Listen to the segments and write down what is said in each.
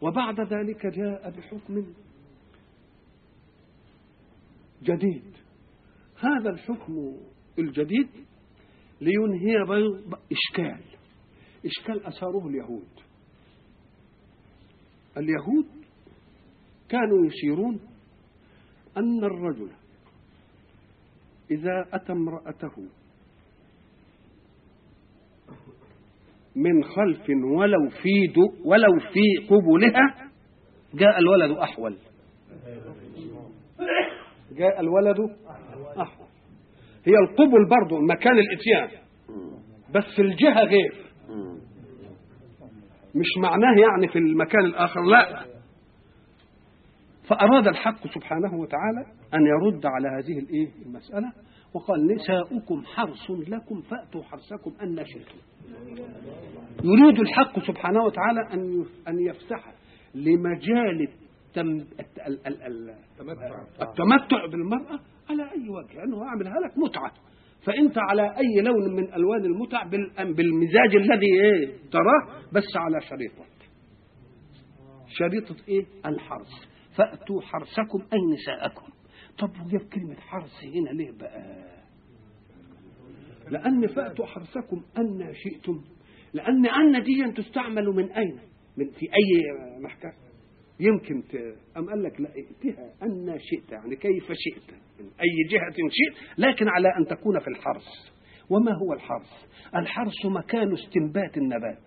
وبعد ذلك جاء بحكم جديد هذا الحكم الجديد لينهي بيض إشكال إشكال أثاره اليهود اليهود كانوا يشيرون أن الرجل إذا أتى امرأته من خلف ولو في دو ولو في قبلها جاء الولد أحول جاء الولد أحول هي القبل برضه مكان الإتيان بس الجهة غير مش معناه يعني في المكان الآخر لا فأراد الحق سبحانه وتعالى أن يرد على هذه الإيه المسألة وقال نساؤكم حرص لكم فأتوا حرصكم أن شئتم يريد الحق سبحانه وتعالى أن أن يفسح لمجال التم... التمتع بالمرأة على أي وجه لأنه أعملها لك متعة فأنت على أي لون من ألوان المتع بالمزاج الذي إيه تراه بس على شريطة شريطة إيه الحرص فأتوا حرصكم أي نساءكم طب وجاب كلمة حرص هنا ليه بقى لأن فأتوا حرصكم أن شئتم لأن أن دي تستعمل من أين من في أي محكمة يمكن ت... أم قال لك لا ائتها أن شئت يعني كيف شئت من أي جهة شئت لكن على أن تكون في الحرص وما هو الحرص الحرص مكان استنبات النبات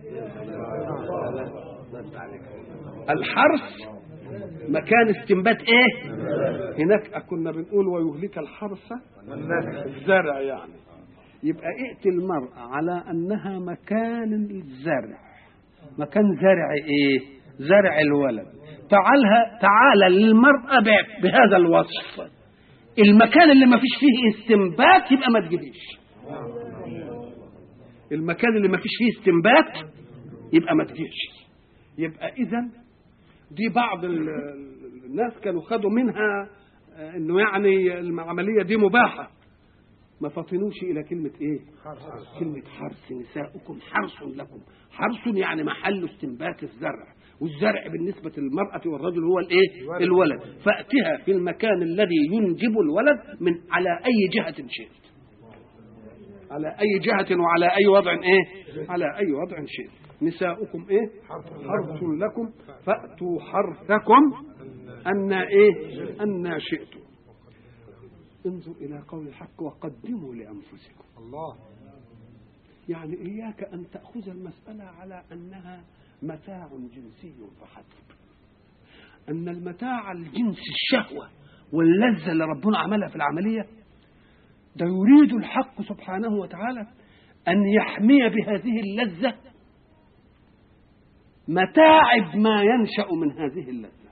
الحرص مكان استنبات ايه هناك كنا بنقول ويهلك الحرث الزرع يعني يبقى ائت المرأة على أنها مكان الزرع مكان زرع إيه زرع الولد تعالها تعال للمرأة بهذا الوصف المكان اللي ما فيش فيه استنبات يبقى ما تجيبيش المكان اللي ما فيش فيه استنبات يبقى ما تجيش يبقى إذا دي بعض الناس كانوا خدوا منها انه يعني العمليه دي مباحه ما فطنوش الى كلمه ايه حرص. كلمه حرص نساؤكم حرص لكم حرص يعني محل استنبات الزرع والزرع بالنسبة للمرأة والرجل هو الايه الولد فأتها في المكان الذي ينجب الولد من على أي جهة شئت على أي جهة وعلى أي وضع ايه على أي وضع شئت نساؤكم ايه حرث لكم فأتوا حرثكم أن ايه أن شئتم انظر إلى قول الحق وقدموا لأنفسكم الله يعني إياك أن تأخذ المسألة على أنها متاع جنسي فحسب أن المتاع الجنسي الشهوة واللذة اللي ربنا عملها في العملية ده يريد الحق سبحانه وتعالى أن يحمي بهذه اللذة متاعب ما ينشأ من هذه اللذة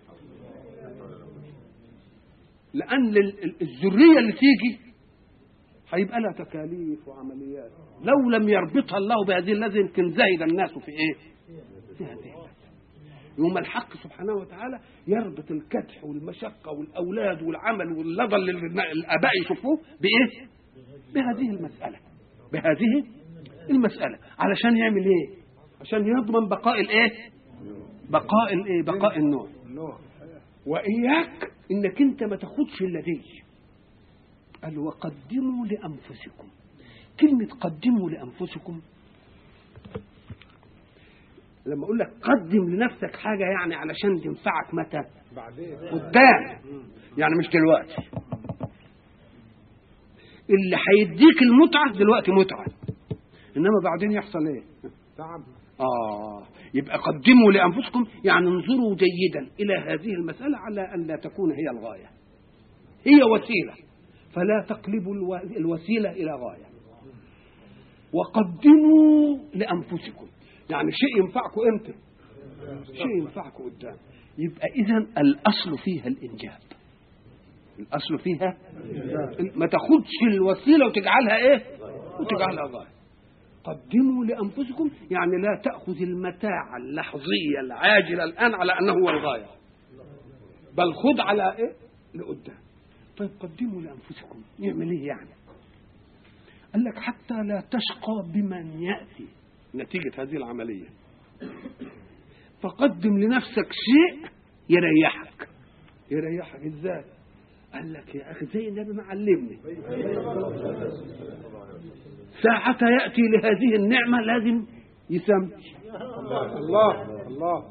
لأن الذرية اللي تيجي هيبقى لها تكاليف وعمليات لو لم يربطها الله بهذه اللذة يمكن زهد الناس في ايه؟ في هذه اللذة يوم الحق سبحانه وتعالى يربط الكدح والمشقة والأولاد والعمل واللظى اللي الآباء يشوفوه بإيه؟ بهذه المسألة بهذه المسألة علشان يعمل إيه؟ عشان يضمن بقاء الإيه؟ بقاء الإيه؟ بقاء النوع وإياك إنك أنت ما تاخدش إلا دي قال وقدموا لأنفسكم كلمة قدموا لأنفسكم لما أقول لك قدم لنفسك حاجة يعني علشان تنفعك متى بعدين قدام يعني مش دلوقتي اللي هيديك المتعة دلوقتي متعة إنما بعدين يحصل إيه تعب آه يبقى قدموا لأنفسكم يعني انظروا جيدا إلى هذه المسألة على أن لا تكون هي الغاية هي وسيلة فلا تقلبوا الو- الوسيلة إلى غاية وقدموا لأنفسكم يعني شيء ينفعكم إمتى شيء ينفعكم قدام يبقى إذا الأصل فيها الإنجاب الأصل فيها ما تاخدش الوسيلة وتجعلها إيه وتجعلها غاية قدموا لأنفسكم يعني لا تأخذ المتاع اللحظية العاجلة الآن على أنه هو الغاية بل خذ على إيه لقدام طيب قدموا لأنفسكم يعمل إيه يعني قال لك حتى لا تشقى بمن يأتي نتيجة هذه العملية فقدم لنفسك شيء يريحك يريحك ازاي قال لك يا اخي زي النبي ما علمني ساعة يأتي لهذه النعمة لازم يسمي الله الله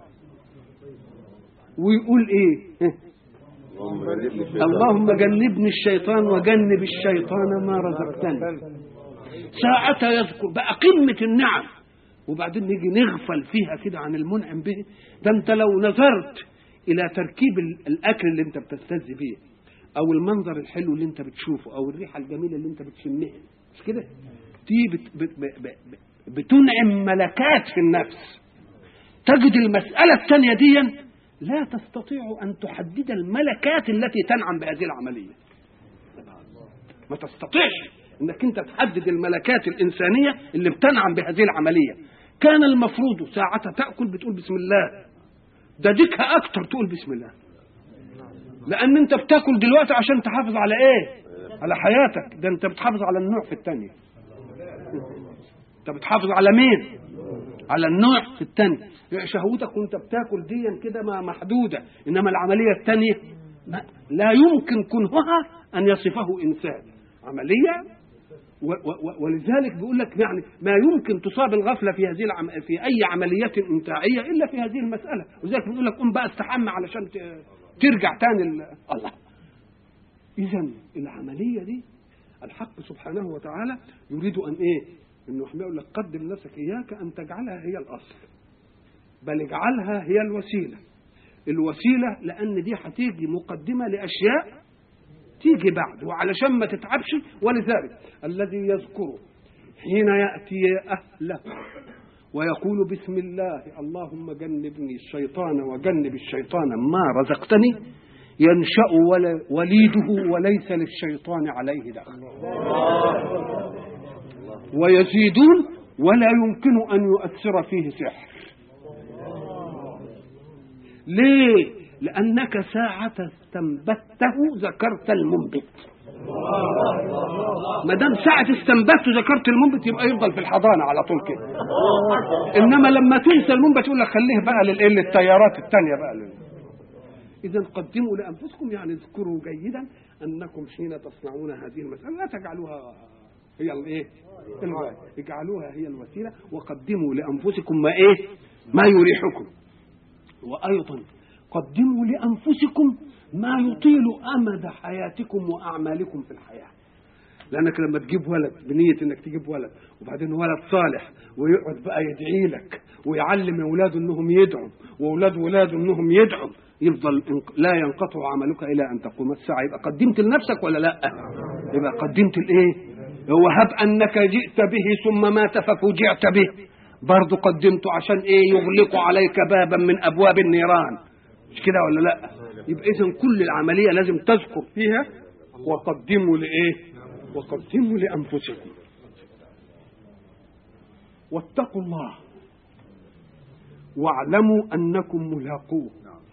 ويقول ايه اللهم جنبني الشيطان وجنب الشيطان ما رزقتني ساعة يذكر بقى قمة النعم وبعدين نيجي نغفل فيها كده عن المنعم به ده انت لو نظرت الى تركيب ال- الاكل اللي انت بتستهزي بيه او المنظر الحلو اللي انت بتشوفه او الريحه الجميله اللي انت بتشمها مش كده دي بت بت ب- ب- ب- بتنعم ملكات في النفس تجد المساله الثانيه دي لا تستطيع ان تحدد الملكات التي تنعم بهذه العمليه ما تستطيعش انك انت تحدد الملكات الانسانيه اللي بتنعم بهذه العمليه كان المفروض ساعة تأكل بتقول بسم الله ده ديكها أكتر تقول بسم الله لأن أنت بتاكل دلوقتي عشان تحافظ على إيه؟ على حياتك ده أنت بتحافظ على النوع في الثانية أنت بتحافظ على مين؟ على النوع في الثانية شهوتك وأنت بتاكل دي كده ما محدودة إنما العملية الثانية ما- لا يمكن كنهها أن يصفه إنسان عملية و- و- و- ولذلك بيقول لك يعني ما يمكن تصاب الغفله في هذه العم... في اي عمليه امتاعيه الا في هذه المساله ولذلك بيقول لك قوم بقى استحمى علشان ت... ترجع تاني ال... الله اذا العمليه دي الحق سبحانه وتعالى يريد ان ايه انه احنا يقول لك قدم نفسك اياك ان تجعلها هي الاصل بل اجعلها هي الوسيله الوسيله لان دي هتيجي مقدمه لاشياء تيجي بعد وعلشان ما تتعبش ولذلك الذي يذكر حين يأتي أهله ويقول بسم الله اللهم جنبني الشيطان وجنب الشيطان ما رزقتني ينشأ ول- وليده وليس للشيطان عليه دخل ويزيدون ولا يمكن أن يؤثر فيه سحر ليه لأنك ساعة استنبته ذكرت المنبت ما دام ساعة استنبته ذكرت المنبت يبقى يفضل في الحضانة على طول كده إنما لما تنسى المنبت يقول لك خليه بقى للإيه للتيارات التانية بقى لل... إذا قدموا لأنفسكم يعني اذكروا جيدا أنكم حين تصنعون هذه المسألة لا تجعلوها هي الإيه؟ الغاية اجعلوها هي الوسيلة وقدموا لأنفسكم ما إيه؟ ما يريحكم وأيضا قدموا لأنفسكم ما يطيل أمد حياتكم وأعمالكم في الحياة لأنك لما تجيب ولد بنية إنك تجيب ولد وبعدين ولد صالح ويقعد بقى يدعي لك ويعلم أولاده إنهم يدعوا وأولاد ولاده إنهم يدعوا يفضل إنق- لا ينقطع عملك إلى أن تقوم الساعة يبقى قدمت لنفسك ولا لا؟ يبقى قدمت الإيه؟ هو هب أنك جئت به ثم مات ففوجعت به برضه قدمته عشان إيه؟ يغلق عليك بابا من أبواب النيران مش كده ولا لا يبقى اذا كل العمليه لازم تذكر فيها وقدموا لايه وقدموا لانفسكم واتقوا الله واعلموا انكم ملاقوه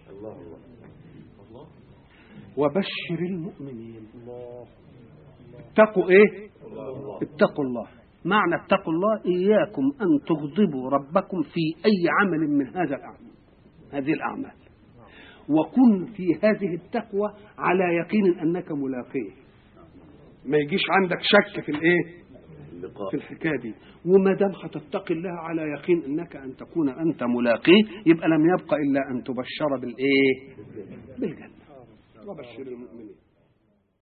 وبشر المؤمنين اتقوا ايه اتقوا الله معنى اتقوا الله اياكم ان تغضبوا ربكم في اي عمل من هذا الاعمال هذه الاعمال وكن في هذه التقوى على يقين انك ملاقيه ما يجيش عندك شك في الايه في الحكايه دي وما دام هتتقي الله على يقين انك ان تكون انت ملاقيه يبقى لم يبقى الا ان تبشر بالايه بالجنه وبشر المؤمنين